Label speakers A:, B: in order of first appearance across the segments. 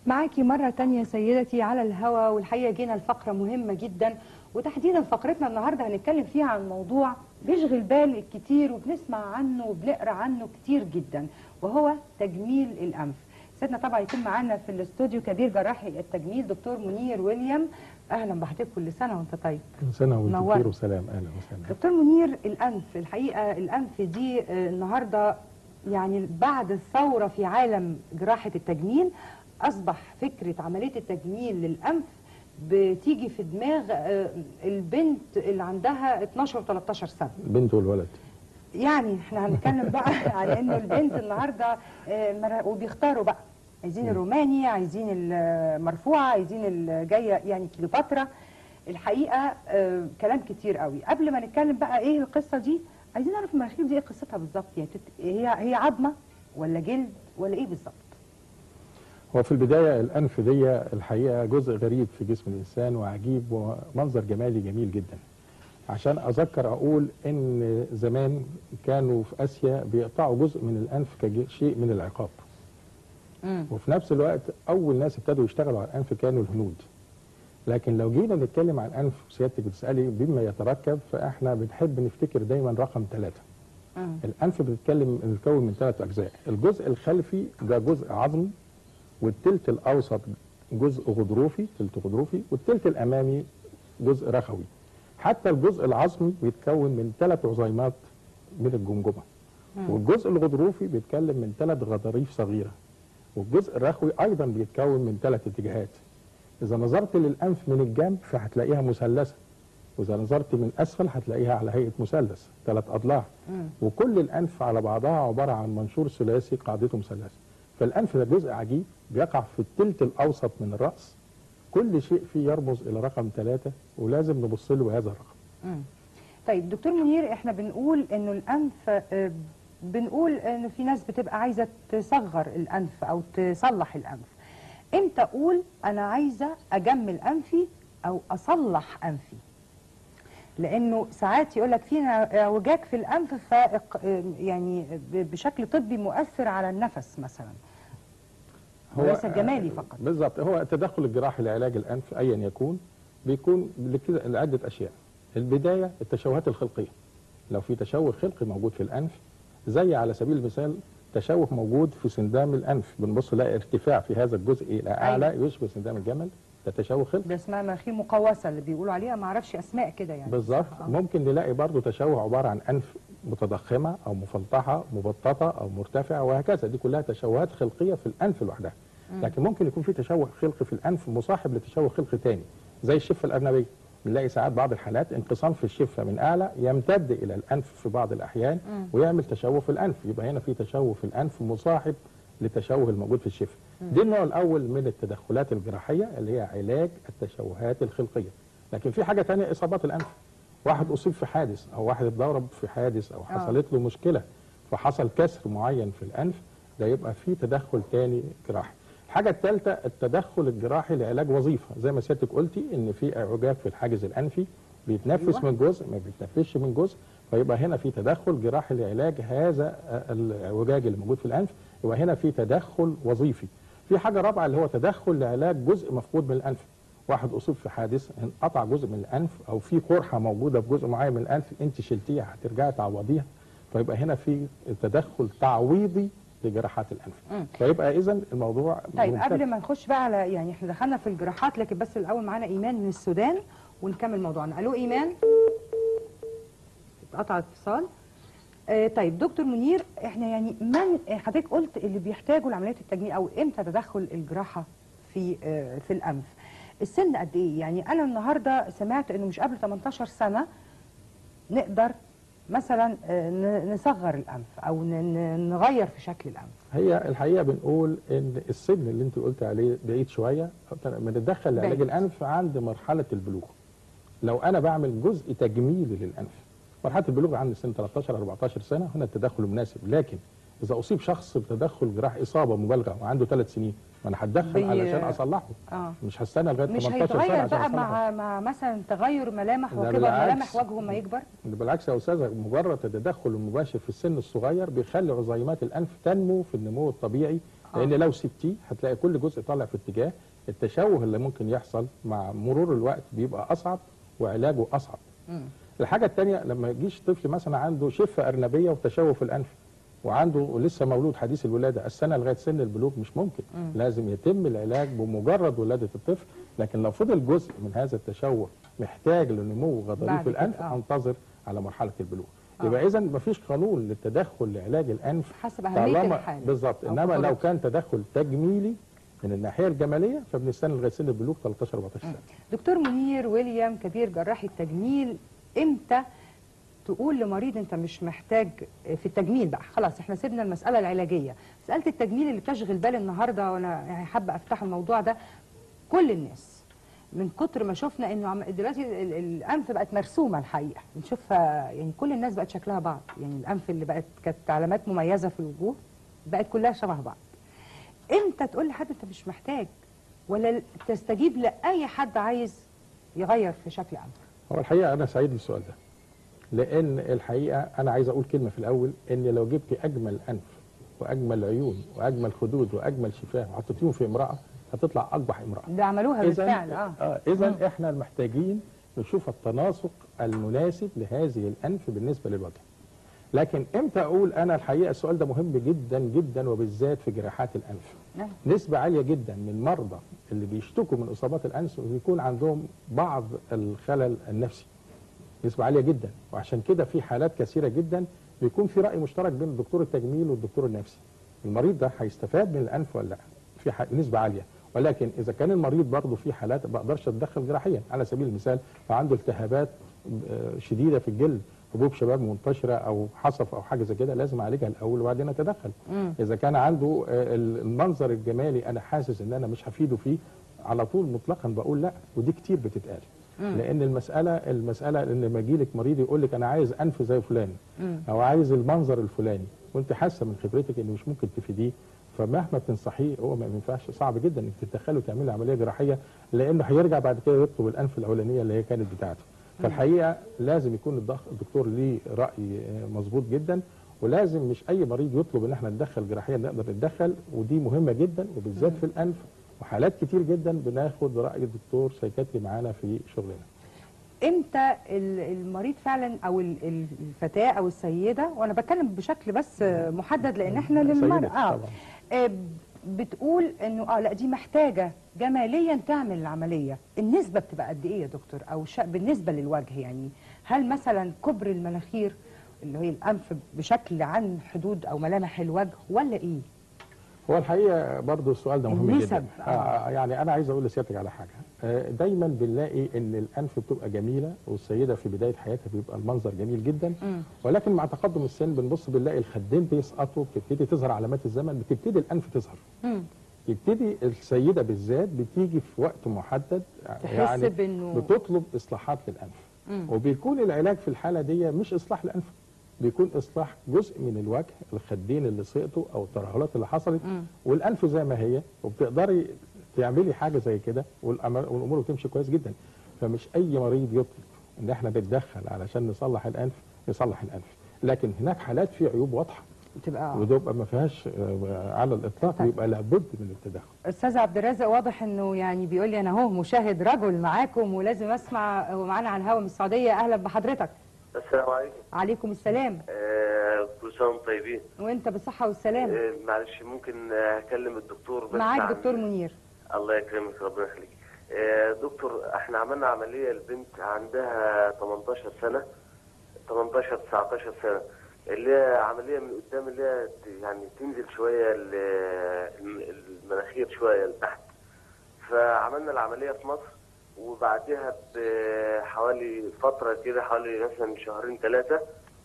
A: معاكي مرة تانية سيدتي على الهوا والحقيقة جينا لفقرة مهمة جدا وتحديدا فقرتنا النهاردة هنتكلم فيها عن موضوع بيشغل بال الكتير وبنسمع عنه وبنقرا عنه كتير جدا وهو تجميل الأنف سيدنا طبعا يكون معانا في الاستوديو كبير جراحي التجميل دكتور منير ويليام أهلا بحضرتك كل سنة وأنت طيب
B: كل سنة وانت
A: نورت.
B: بخير وسلام اهلا وسهلا
A: دكتور منير الأنف الحقيقة الأنف دي آه، النهاردة يعني بعد الثورة في عالم جراحة التجميل أصبح فكرة عملية التجميل للأنف بتيجي في دماغ آه، البنت اللي عندها 12 و 13 سنة
B: البنت والولد
A: يعني احنا هنتكلم بقى على انه البنت النهارده آه، مر- وبيختاروا بقى عايزين الروماني عايزين المرفوعه عايزين الجايه يعني كليوباترا الحقيقه آه، كلام كتير قوي قبل ما نتكلم بقى ايه القصه دي عايزين نعرف المناخير دي ايه قصتها بالظبط يعني تت- هي هي عظمه ولا جلد ولا ايه بالظبط
B: هو في البداية الأنف دي الحقيقة جزء غريب في جسم الإنسان وعجيب ومنظر جمالي جميل جدا عشان أذكر أقول إن زمان كانوا في آسيا بيقطعوا جزء من الأنف كشيء من العقاب وفي نفس الوقت أول ناس ابتدوا يشتغلوا على الأنف كانوا الهنود لكن لو جينا نتكلم عن الأنف سيادتك بتسألي بما يتركب فإحنا بنحب نفتكر دايما رقم ثلاثة
A: مم.
B: الانف بتتكلم بتتكون من ثلاث اجزاء الجزء الخلفي ده جزء عظمي والتلت الاوسط جزء غضروفي تلت غضروفي والتلت الامامي جزء رخوي حتى الجزء العظمي بيتكون من ثلاث عظيمات من الجمجمه والجزء الغضروفي بيتكلم من ثلاث غضاريف صغيره والجزء الرخوي ايضا بيتكون من ثلاث اتجاهات اذا نظرت للانف من الجنب فهتلاقيها مثلثه واذا نظرت من اسفل هتلاقيها على هيئه مثلث ثلاث اضلاع وكل الانف على بعضها عباره عن منشور ثلاثي قاعدته مثلثه فالانف ده جزء عجيب بيقع في الثلث الاوسط من الراس كل شيء فيه يرمز الى رقم ثلاثة ولازم نبص له بهذا الرقم
A: مم. طيب دكتور منير احنا بنقول انه الانف آه، بنقول ان في ناس بتبقى عايزه تصغر الانف او تصلح الانف امتى اقول انا عايزه اجمل انفي او اصلح انفي لانه ساعات يقول لك في اعوجاج في الانف فائق آه، يعني ب- بشكل طبي مؤثر على النفس مثلا وليس جمالي فقط
B: بالظبط هو التدخل الجراحي لعلاج الانف ايا يكون بيكون لكده لعده اشياء البدايه التشوهات الخلقيه لو في تشوه خلقي موجود في الانف زي على سبيل المثال تشوه موجود في سندام الانف بنبص نلاقي ارتفاع في هذا الجزء الى اعلى يشبه سندام الجمل ده تشوه خلقي
A: ده اسمها مناخير مقوسه اللي بيقولوا عليها ما اعرفش اسماء كده يعني
B: بالظبط
A: صح؟ آه.
B: ممكن نلاقي برضو تشوه عباره عن انف متضخمه او مفلطحه مبططه او مرتفعه وهكذا دي كلها تشوهات خلقيه في الانف لوحدها لكن ممكن يكون في تشوه خلقي في الانف مصاحب لتشوه خلقي تاني زي الشفه الارنبيه بنلاقي ساعات بعض الحالات انقسام في الشفه من اعلى يمتد الى الانف في بعض الاحيان ويعمل تشوه في الانف يبقى هنا في تشوه في الانف مصاحب للتشوه الموجود في الشفه دي النوع الاول من التدخلات الجراحيه اللي هي علاج التشوهات الخلقيه لكن في حاجه تانية اصابات الانف واحد اصيب في حادث او واحد اتضرب في حادث او حصلت له مشكله فحصل كسر معين في الانف ده يبقى في تدخل تاني جراحي الحاجه الثالثه التدخل الجراحي لعلاج وظيفه زي ما سيادتك قلتي ان في اعوجاج في الحاجز الانفي بيتنفس
A: أيوة.
B: من جزء ما بيتنفسش من جزء فيبقى هنا في تدخل جراحي لعلاج هذا الاعوجاج اللي موجود في الانف يبقى هنا في تدخل وظيفي في حاجه رابعه اللي هو تدخل لعلاج جزء مفقود من الانف واحد اصيب في حادث انقطع جزء من الانف او في قرحه موجوده في جزء معين من الانف انت شلتيها هترجعي تعوضيها فيبقى هنا في تدخل تعويضي لجراحات الانف
A: مم.
B: فيبقى اذا الموضوع
A: طيب
B: ممتد.
A: قبل ما نخش بقى على يعني احنا دخلنا في الجراحات لكن بس الاول معانا ايمان من السودان ونكمل موضوعنا الو ايمان اتقطع الاتصال آه طيب دكتور منير احنا يعني من حضرتك قلت اللي بيحتاجوا لعمليات التجميل او امتى تدخل الجراحه في آه في الانف السن قد ايه يعني انا النهارده سمعت انه مش قبل 18 سنه نقدر مثلا آه، ن- نصغر الانف او ن- ن- نغير في شكل الانف
B: هي الحقيقه بنقول ان السن اللي انت قلت عليه بعيد شويه بنتدخل لعلاج
A: بعيد.
B: الانف عند مرحله البلوغ لو انا بعمل جزء تجميلي للانف مرحله البلوغ عند سن 13 14 سنه هنا التدخل مناسب لكن اذا اصيب شخص بتدخل جراحي اصابه مبالغه وعنده ثلاث سنين ما انا هتدخل
A: بي-
B: علشان اصلحه
A: اه
B: مش هستنى لغايه
A: مش
B: 18 سنه
A: هيتغير
B: عشان
A: بقى
B: أصلحه.
A: مع مع مثلا تغير ملامح
B: لا
A: وكبر
B: بالعكس.
A: ملامح وجهه ما يكبر
B: ده بالعكس يا استاذه مجرد التدخل المباشر في السن الصغير بيخلي عظيمات الانف تنمو في النمو الطبيعي لان لو سبتيه هتلاقي كل جزء طالع في اتجاه التشوه اللي ممكن يحصل مع مرور الوقت بيبقى اصعب وعلاجه اصعب
A: مم.
B: الحاجه الثانيه لما يجيش طفل مثلا عنده شفه ارنبيه وتشوه في الانف وعنده لسه مولود حديث الولاده السنه لغايه سن البلوغ مش ممكن
A: مم.
B: لازم يتم العلاج بمجرد ولاده الطفل لكن لو فضل جزء من هذا التشوه محتاج لنمو غضاريف
A: بعد كده،
B: الانف
A: آه.
B: انتظر على مرحله البلوغ
A: آه.
B: يبقى اذا مفيش قانون للتدخل لعلاج الانف
A: حسب اهميه
B: طالما
A: الحاله
B: بالظبط
A: أو
B: انما لو
A: خطورتها.
B: كان تدخل تجميلي من الناحيه الجماليه فبنستنى لغايه سن البلوغ 13 14 سنه
A: دكتور منير ويليام كبير جراح التجميل امتى تقول لمريض انت مش محتاج في التجميل بقى خلاص احنا سيبنا المساله العلاجيه مساله التجميل اللي بتشغل بال النهارده وانا يعني حابه افتح الموضوع ده كل الناس من كتر ما شفنا انه عم- دلوقتي ال- الانف بقت مرسومه الحقيقه بنشوفها يعني كل الناس بقت شكلها بعض يعني الانف اللي بقت كانت علامات مميزه في الوجوه بقت كلها شبه بعض امتى تقول لحد انت مش محتاج ولا تستجيب لاي حد عايز يغير في شكل انف
B: هو الحقيقه انا سعيد بالسؤال ده لان الحقيقه انا عايز اقول كلمه في الاول ان لو جبت اجمل انف واجمل عيون واجمل خدود واجمل شفاه وحطيتيهم في امراه هتطلع اقبح امراه
A: ده عملوها بالفعل اه
B: اه اذا احنا محتاجين نشوف التناسق المناسب لهذه الانف بالنسبه للوجه لكن امتى اقول انا الحقيقه السؤال ده مهم جدا جدا وبالذات في جراحات الانف
A: نعم.
B: نسبة عالية جدا من المرضى اللي بيشتكوا من إصابات الأنف بيكون عندهم بعض الخلل النفسي نسبة عالية جدا وعشان كده في حالات كثيرة جدا بيكون في رأي مشترك بين دكتور التجميل والدكتور النفسي المريض ده هيستفاد من الأنف ولا لا في ح- نسبة عالية ولكن إذا كان المريض برضه في حالات ما بقدرش أتدخل جراحيا على سبيل المثال فعنده التهابات آه، شديدة في الجلد حبوب شباب منتشرة أو حصف أو حاجة زي كده لازم أعالجها الأول وبعدين أتدخل
A: مم.
B: اذا كان عنده آه، المنظر الجمالي انا حاسس ان انا مش هفيده فيه على طول مطلقا بقول لا ودي كتير بتتقال
A: مم.
B: لان المساله المساله ان لما يجي لك مريض يقول لك انا عايز انف زي فلان
A: مم.
B: او عايز المنظر الفلاني وانت حاسه من خبرتك ان مش ممكن تفيديه فمهما تنصحيه هو ما ينفعش صعب جدا انك تتدخلي وتعملي عمليه جراحيه لانه هيرجع بعد كده يطلب الانف الاولانيه اللي هي كانت بتاعته فالحقيقه لازم يكون الضخ- الدكتور ليه راي آه، مظبوط جدا ولازم مش اي مريض يطلب ان احنا نتدخل جراحيا نقدر نتدخل ودي مهمه جدا وبالذات في الانف وحالات كتير جدا بناخد راي الدكتور سيكاتري معانا في شغلنا
A: امتى ال- المريض فعلا او ال- ال- الفتاه او السيده وانا بتكلم بشكل بس آه، محدد لان احنا
B: سيدة
A: للمراه اه
B: طبعا.
A: آه، بتقول انه اه لا دي محتاجه جماليا تعمل العمليه النسبه بتبقى قد ايه يا دكتور او شا بالنسبه للوجه يعني هل مثلا كبر المناخير اللي هي الانف بشكل عن حدود او ملامح الوجه ولا ايه
B: هو الحقيقه برضو السؤال ده مهم
A: النسب،
B: جدا
A: آه.
B: آه يعني انا عايز اقول لسيادتك على حاجه آه دايما بنلاقي ان الانف بتبقى جميله والسيده في بدايه حياتها بيبقى المنظر جميل جدا
A: مم.
B: ولكن مع تقدم السن بنبص بنلاقي الخدين بيسقطوا بتبتدي تظهر علامات الزمن بتبتدي الانف تظهر
A: مم.
B: يبتدي السيده بالذات بتيجي في وقت محدد
A: تحس بانه
B: بتطلب اصلاحات للانف
A: مم.
B: وبيكون العلاج في الحاله دي مش اصلاح الانف بيكون اصلاح جزء من الوجه الخدين اللي سقطوا او الترهلات اللي حصلت
A: مم.
B: والانف زي ما هي وبتقدري تعملي حاجه زي كده والأمر- والامور بتمشي كويس جدا فمش اي مريض يطلب ان احنا نتدخل علشان نصلح الانف نصلح الانف لكن هناك حالات في عيوب واضحه
A: بتبقى
B: وتبقى ما فيهاش آه، على الاطلاق
A: طيب.
B: ويبقى لابد من التدخل
A: استاذ عبد الرازق واضح انه يعني بيقول لي انا اهو مشاهد رجل معاكم ولازم اسمع هو معانا على الهوا من السعوديه اهلا بحضرتك
C: السلام عليكم
A: عليكم السلام
C: آه، كل سنه وانتم طيبين
A: وانت بالصحه والسلامه
C: آه، معلش ممكن آه، اكلم الدكتور بس
A: معاك
C: عن-
A: دكتور منير
C: الله يكرمك ربنا يخليك آه، دكتور احنا عملنا عمليه لبنت عندها 18 سنه 18 19 سنه اللي هي عمليه من قدام اللي هي ت- يعني تنزل شويه ال- الم- المناخير شويه لتحت فعملنا العمليه في مصر وبعدها بحوالي فتره كده حوالي مثلا شهرين ثلاثه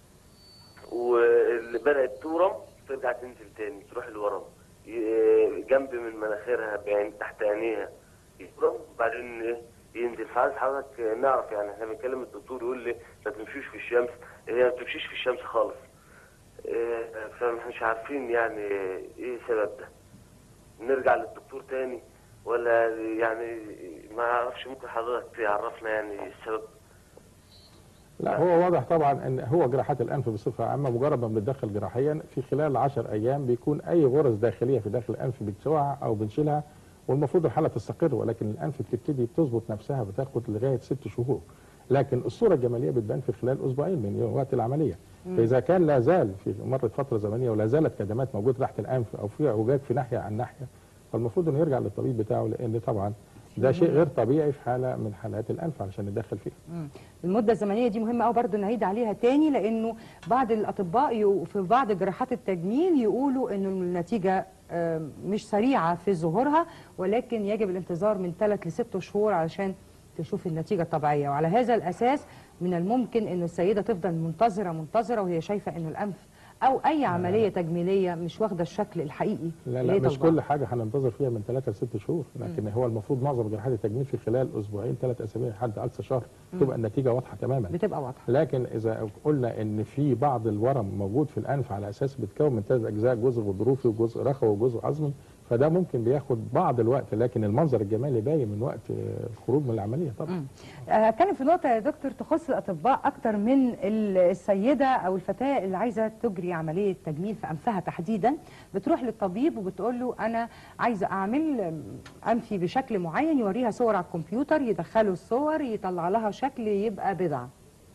C: واللي بدات تورم ترجع تنزل تاني تروح لورم ي- جنب من مناخيرها بعين تحت عينيها يورم بعدين إيه؟ ينزل فعايز حضرتك نعرف يعني احنا بنكلم الدكتور يقول لي ما تمشيش في الشمس هي ما بتمشيش في الشمس خالص إيه، فمش عارفين يعني ايه السبب ده نرجع للدكتور تاني ولا يعني ما اعرفش ممكن حضرتك تعرفنا يعني السبب
B: لا هو واضح طبعا ان هو جراحات الانف بصفه عامه مجرد ما بنتدخل جراحيا في خلال 10 ايام بيكون اي غرز داخليه في داخل الانف بنسوعها او بنشيلها والمفروض الحاله تستقر ولكن الانف بتبتدي بتظبط نفسها بتاخد لغايه ست شهور لكن الصوره الجماليه بتبان في خلال اسبوعين من يوم وقت العمليه فاذا كان لا زال في مرت فتره زمنيه ولا زالت كدمات موجوده تحت الانف او في اعوجاج في ناحيه عن ناحيه فالمفروض انه يرجع للطبيب بتاعه لان طبعا ده شيء غير طبيعي في حاله من حالات الانف علشان نتدخل فيها
A: مم. المده الزمنيه دي مهمه قوي برضه نعيد عليها تاني لانه بعض الاطباء يو- في بعض جراحات التجميل يقولوا انه النتيجه آم، مش سريعه في ظهورها ولكن يجب الانتظار من ثلاث لست شهور علشان تشوف النتيجه الطبيعيه وعلى هذا الاساس من الممكن ان السيده تفضل منتظره منتظره وهي شايفه انه الانف او اي عمليه تجميليه مش واخده الشكل الحقيقي
B: لا
A: اللي
B: لا
A: هي
B: مش
A: طالباه.
B: كل حاجه هننتظر فيها من ثلاثة لست شهور لكن هو المفروض معظم جراحات التجميل في خلال اسبوعين ثلاث اسابيع لحد اقصى شهر تبقى النتيجه واضحه تماما
A: بتبقى واضحه
B: لكن اذا قلنا ان في بعض الورم موجود في الانف على اساس بيتكون من ثلاث اجزاء جزء غضروفي وجزء رخوي وجزء عظمي فده ممكن بياخد بعض الوقت لكن المنظر الجمالي باين من وقت آه، الخروج من العمليه طبعا
A: هتكلم في نقطة يا دكتور تخص الأطباء أكتر من ال- السيدة أو الفتاة اللي عايزة تجري عملية تجميل في أنفها تحديدا بتروح للطبيب وبتقول له أنا عايزة أعمل أنفي بشكل معين يوريها صور على الكمبيوتر يدخلوا الصور يطلع لها شكل يبقى بضعة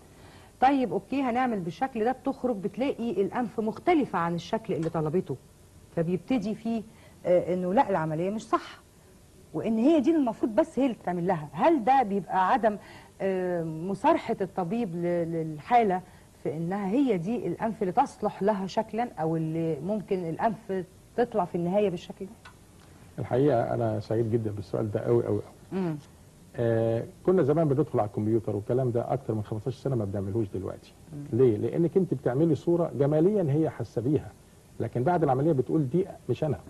A: طيب أوكي هنعمل بالشكل ده بتخرج بتلاقي الأنف مختلفة عن الشكل اللي طلبته فبيبتدي فيه آه، إنه لا العملية مش صح وان هي دي المفروض بس هي اللي تتعمل لها هل ده بيبقى عدم آه، مصارحه الطبيب ل- للحاله في انها هي دي الانف اللي تصلح لها شكلا او اللي ممكن الانف تطلع في النهايه بالشكل ده
B: الحقيقه انا سعيد جدا بالسؤال ده قوي قوي قوي
A: امم
B: آه كنا زمان بندخل على الكمبيوتر والكلام ده اكتر من 15 سنه ما بنعملهوش دلوقتي ليه لانك انت بتعملي صوره جماليا هي حاسه بيها لكن بعد العمليه بتقول دي مش انا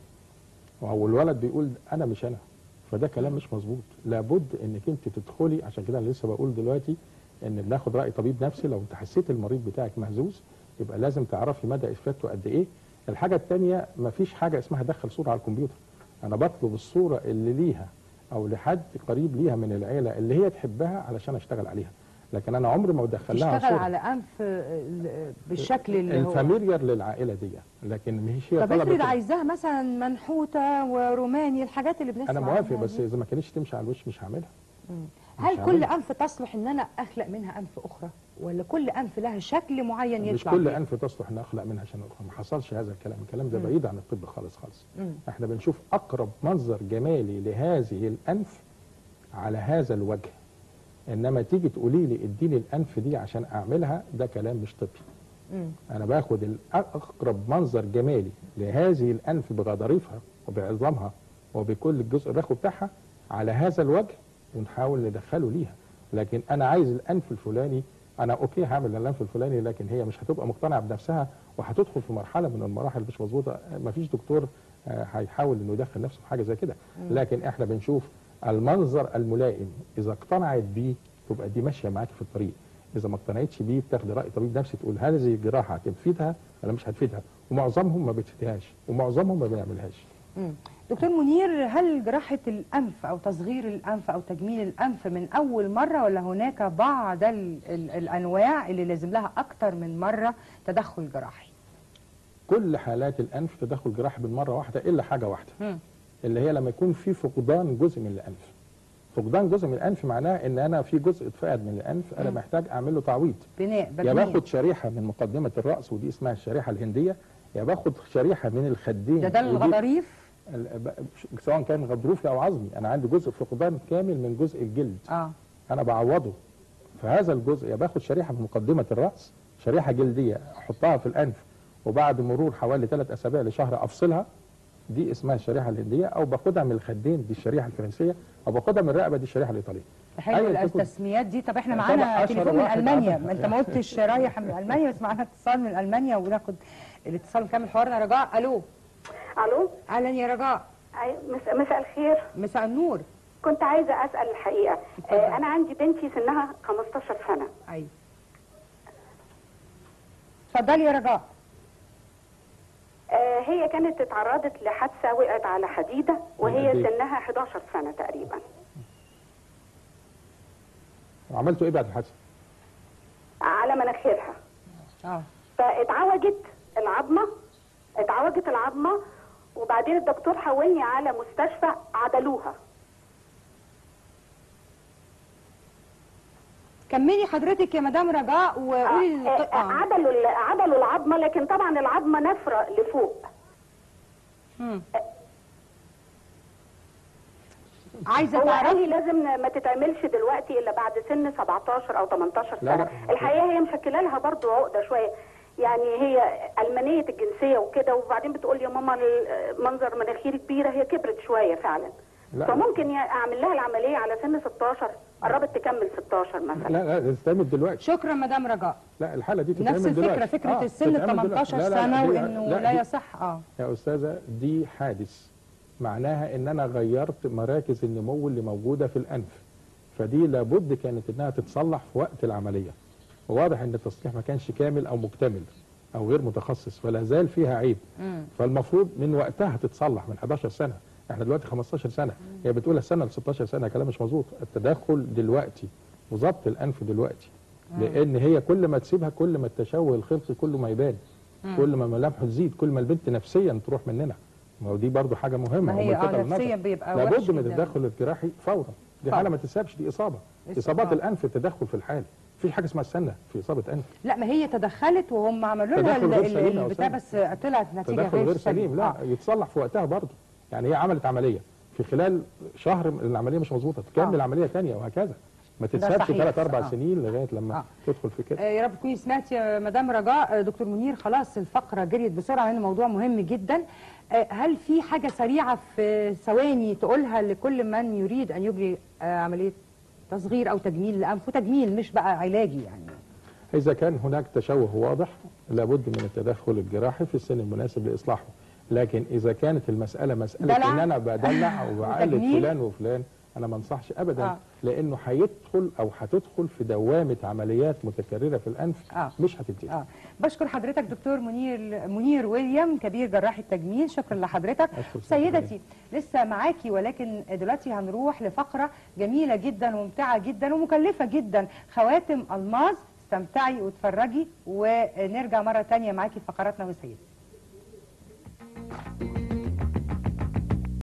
B: او الولد بيقول انا مش انا فده كلام مش مظبوط لابد انك انت تدخلي عشان كده انا لسه بقول دلوقتي ان بناخد راي طبيب نفسي لو انت حسيت المريض بتاعك مهزوز يبقى لازم تعرفي مدى افادته قد ايه الحاجه الثانيه مفيش حاجه اسمها دخل صوره على الكمبيوتر انا بطلب الصوره اللي ليها او لحد قريب ليها من العيله اللي هي تحبها علشان اشتغل عليها لكن انا عمري ما بدخل لها
A: تشتغل
B: صوره
A: على انف آه، ال- بالشكل اللي هو
B: الفاميليار للعائله دي لكن مش هي
A: طب
B: طلبت
A: افرض عايزاها مثلا منحوته وروماني الحاجات اللي بنسمع
B: انا موافق
A: عنها
B: بس
A: دي.
B: اذا ما كانتش تمشي على الوش مش هعملها
A: هل
B: مش
A: كل
B: هعملها.
A: انف تصلح ان انا اخلق منها انف اخرى ولا كل انف لها شكل معين يطلع
B: مش كل
A: بيه؟
B: انف تصلح ان اخلق منها عشان اخرى ما حصلش هذا الكلام الكلام ده بعيد عن الطب خالص خالص
A: مم.
B: احنا بنشوف اقرب منظر جمالي لهذه الانف على هذا الوجه انما تيجي تقولي لي اديني الانف دي عشان اعملها ده كلام مش طبي
A: مم.
B: انا باخد الأ- اقرب منظر جمالي لهذه الانف بغضاريفها وبعظامها وبكل الجزء الرخو بتاعها على هذا الوجه ونحاول ندخله ليها لكن انا عايز الانف الفلاني انا اوكي هعمل الانف الفلاني لكن هي مش هتبقى مقتنعه بنفسها وهتدخل في مرحله من المراحل مش مظبوطه مفيش دكتور آه، هيحاول انه يدخل نفسه في حاجه زي كده لكن احنا بنشوف المنظر الملائم اذا اقتنعت بيه تبقى دي ماشيه معاكي في الطريق اذا ما اقتنعتش بيه بتاخد راي طبيب نفسي تقول هذه الجراحه هتفيدها ولا مش هتفيدها ومعظمهم ما بتفيدهاش ومعظمهم ما بيعملهاش
A: مم. دكتور منير هل جراحة الأنف أو تصغير الأنف أو تجميل الأنف من أول مرة ولا هناك بعض ال ال الأنواع اللي لازم لها أكتر من مرة تدخل جراحي؟
B: كل حالات الانف تدخل جراحي بالمره واحده الا حاجه واحده
A: مم.
B: اللي هي لما يكون في فقدان جزء من الانف فقدان جزء من الانف معناه ان انا في جزء اتفقد من الانف انا
A: مم.
B: محتاج اعمل له تعويض
A: بناء
B: يا
A: بناء
B: باخد شريحه من مقدمه الراس ودي اسمها الشريحه الهنديه يا باخد شريحه من الخدين
A: ده ده
B: ودي-
A: الغضاريف
B: ال- ب- سواء كان غضروفي او عظمي انا عندي جزء فقدان كامل من جزء الجلد
A: اه
B: انا بعوضه فهذا الجزء يا باخد شريحه من مقدمه الراس شريحه جلديه احطها في الانف وبعد مرور حوالي ثلاث اسابيع لشهر افصلها دي اسمها الشريحه الهنديه او باخدها من الخدين دي الشريحه الفرنسيه او باخدها من الرقبه دي الشريحه الايطاليه
A: حلو
B: أيا تكن-
A: التسميات دي طب احنا
B: طبعا
A: معانا
B: أشهر
A: تليفون من
B: واحد
A: المانيا
B: عمل-
A: ما انت ما قلتش رايح من المانيا بس معانا اتصال من المانيا وناخد الاتصال نكمل حوارنا رجاء الو
D: الو
A: اهلا يا رجاء
D: أي- مس- مساء الخير
A: مساء النور
D: كنت عايزه اسال الحقيقه
A: اتفضل.
D: آه انا عندي بنتي سنها 15 سنه
A: ايوه اتفضلي يا رجاء
D: آه هي كانت اتعرضت لحادثه وقعت على حديده وهي
B: قد إيه؟
D: سنها 11 سنه تقريبا
B: وعملتوا ايه بعد الحادثه؟
D: على مناخيرها
A: اه
D: فاتعوجت العظمه اتعوجت العظمه وبعدين الدكتور حولني على مستشفى عدلوها
A: كملي حضرتك يا مدام رجاء وقولي
D: آه،
A: الق-
D: آه،
A: آه.
D: عدلوا ال- عدلوا العظمه لكن طبعا العظمه نفره لفوق
A: مم. عايزه
D: هو قال
A: تعرفي
D: لي لازم ما تتعملش دلوقتي الا بعد سن 17 او 18
B: لا،
D: سنه
B: لا.
D: الحقيقه هي مشكله لها برضو عقده شويه يعني هي المانيه الجنسيه وكده وبعدين بتقول يا ماما ال- منظر مناخيري كبيره هي كبرت شويه فعلا
B: لا.
D: فممكن ي- اعمل لها العمليه على سن 16 قربت تكمل 16 مثلا
B: لا لا تتعمل دلوقتي
A: شكرا مدام رجاء
B: لا الحاله دي تتعمل
A: نفس
B: دلوقتي
A: الفكره فكره
B: آه،
A: السن
B: تتعمل
A: 18
B: دلوقتي. لا، لا،
A: سنه
B: دي-
A: وانه لا
B: دي-
A: يصح اه
B: يا استاذه دي حادث معناها ان انا غيرت مراكز النمو اللي موجوده في الانف فدي لابد كانت انها تتصلح في وقت العمليه وواضح ان التصليح ما كانش كامل او مكتمل او غير متخصص ولا زال فيها عيب
A: مم.
B: فالمفروض من وقتها تتصلح من 11 سنه احنا دلوقتي 15 سنه هي بتقول السنه ل 16 سنه كلام مش مظبوط التدخل دلوقتي وظبط الانف دلوقتي لان هي كل ما تسيبها كل ما التشوه الخلقي كله ما يبان كل ما ملامحه تزيد كل ما البنت نفسيا تروح مننا ما هو دي برضو حاجه مهمه
A: ما هي
B: وملفتة
A: اه
B: للنظر.
A: نفسيا بيبقى وحش
B: لابد من
A: جداً.
B: التدخل الجراحي فورا دي
A: فورا.
B: حاله ما تسابش دي اصابه
A: إصابة.
B: اصابات الانف التدخل في الحال مفيش حاجه اسمها استنى في اصابه انف
A: لا ما هي تدخلت وهم عملوا لها
B: تدخل
A: ال-
B: غير
A: ال-
B: سليم يا
A: البتاع بس طلعت نتيجه
B: تدخل غير سليم لا
A: آه.
B: يتصلح في وقتها برضه يعني هي عملت عمليه في خلال شهر العمليه مش مظبوطه تكمل
A: آه.
B: العمليه ثانيه وهكذا ما تتسابش
A: صحيح.
B: ثلاث اربع
A: آه.
B: سنين لغايه لما
A: آه.
B: تدخل في كده
A: آه، يا رب تكوني سمعتي يا مدام رجاء آه، دكتور منير خلاص الفقره جريت بسرعه لان الموضوع مهم جدا آه، هل في حاجه سريعه في ثواني تقولها لكل من يريد ان يجري آه، عمليه تصغير او تجميل الانف وتجميل مش بقى علاجي يعني
B: اذا كان هناك تشوه واضح لابد من التدخل الجراحي في السن المناسب لاصلاحه لكن اذا كانت المساله مساله
A: دلع؟
B: ان انا بدلع او بقلد
A: وتجميل؟
B: فلان وفلان انا ما انصحش ابدا
A: آه.
B: آه. لانه هيدخل او هتدخل في دوامه عمليات متكرره في الانف
A: آه.
B: مش هتنتهي
A: اه بشكر حضرتك دكتور منير منير ويليام كبير جراح التجميل شكرا لحضرتك
B: أشكر
A: سيدتي لسه معاكي ولكن دلوقتي هنروح لفقره جميله جدا وممتعه جدا ومكلفه جدا خواتم الماظ استمتعي واتفرجي ونرجع مره تانية معاكي في فقراتنا وسيدتي